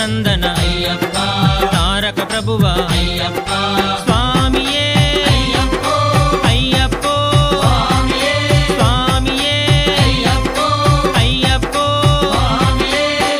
హరిహరనందన అయ్యప్ప తారక ప్రభువా అయ్యప్ప స్వామియే అయ్యప్పో అయ్యప్పో స్వామియే స్వామియే అయ్యప్పో అయ్యప్పో స్వామియే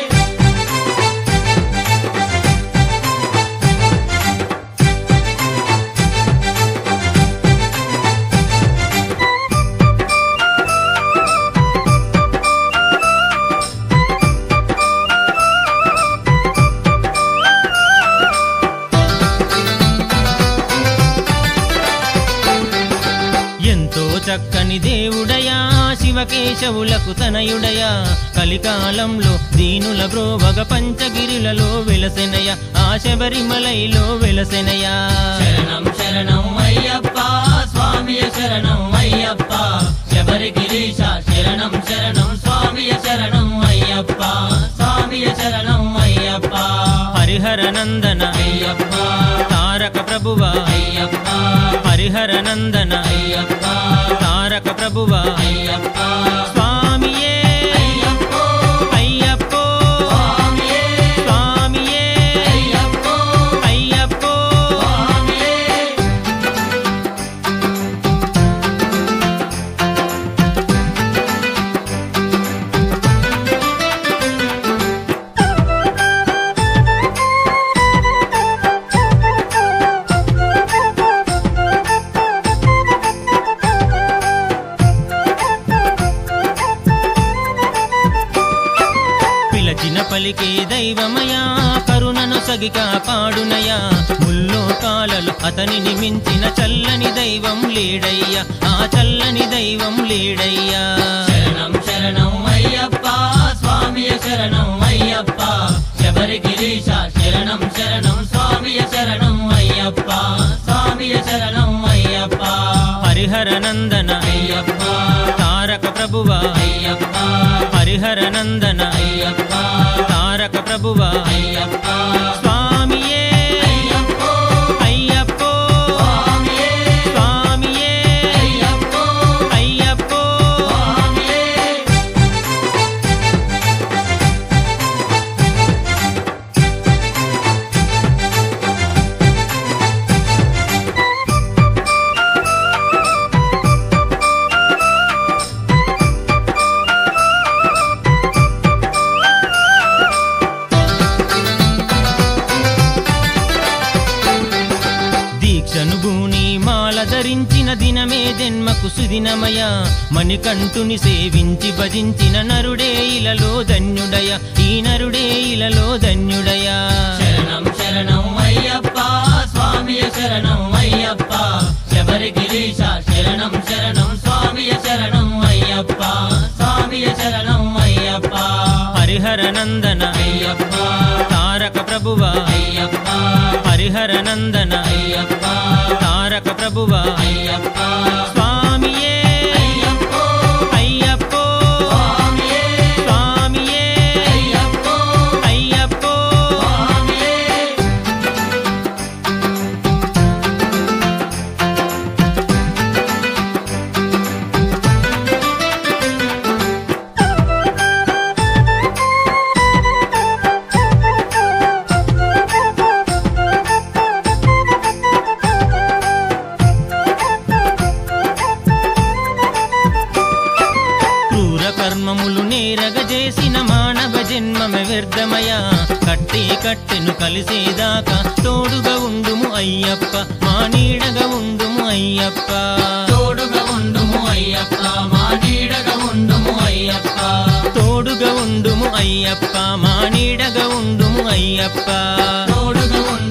ఎంతో చక్కని దేవుడయా శివకేశవులకు తనయుడయా కలికాలంలో దీనుల బ్రోవగ పంచగిరులలో వెలసెనయ ఆ శబరిమలైలో వెలసెనయా శరణం శరణం అయ్యప్ప స్వామియ శరణం అయ్యప్ప శబరి గిరీశ శరణం శరణం స్వామియ శరణం అయ్యప్ప స్వామియ శరణం అయ్యప్ప హరిహరనందన అయ్యప్ప తారక ప్రభువా అయ్యప్ప హరిహరనందన అయ్యప్ప తారక ప్రభువా అయ్యప్ప స్వామియే అయ్యప్పో అయ్యప్పో స్వామియే స్వామియే అయ్యప్పో అయ్యప్పో స్వామియే పిలచిన పలికే దైవమయా కరుణను సగి కాపాడునయా ముల్లోకాలలో అతనిని మించిన చల్లని దైవం లేడయ్యా ఆ చల్లని దైవం లేడయ్యా శరణం శరణం అయ్యప్ప స్వామియ శరణం అయ్యప్ప శబరి గిరీశ శరణం శరణం స్వామియ శరణం అయ్యప్ప స్వామియ శరణం అయ్యప్ప హరిహరనందన అయ్యప్ప తారక ప్రభువా అయ్యప్ప హరిహరనందన అయ్యప్ప తారక ప్రభువా అయ్యప్ప స్వామియే అయ్యప్పో అయ్యప్పో స్వామియే స్వామియే అయ్యప్పో అయ్యప్పో స్వామియే దీక్షను భూని మాల ధరించిన దినమే జన్మకు సుదినమయ మణికంఠుని సేవించి భజించిన నరుడే ఇలలో ధన్యుడయ ఈ నరుడే ఇలలో ధన్యుడయా శరణం శరణం అయ్యప్ప స్వామియ శరణం అయ్యప్ప శబరి గిరీశ శరణం శరణం స్వామియ శరణం అయ్యప్ప స్వామియ శరణం అయ్యప్ప హరిహరనందన అయ్యప్ప తారక ప్రభువా అయ్యప్ప హరిహరనందన అయ్యప్ప తారక ప్రభువా అయ్యప్ప స్వామియే అయ్యప్పో అయ్యప్పో స్వామియే స్వామియే అయ్యప్పో అయ్యప్పో స్వామియే క్రూర కర్మములు నేరగ చేసిన మానవ జన్మమే వ్యర్థమయా కట్టి కట్టెను కలిసేదాకా తోడుగా ఉండుము అయ్యప్ప మా నీడగా ఉండుము అయ్యప్ప తోడుగా ఉండుము అయ్యప్ప మా నీడగా ఉండుము అయ్యప్ప తోడుగా ఉండుము అయ్యప్ప మా నీడగా ఉండుము అయ్యప్ప తోడుగా ఉండుము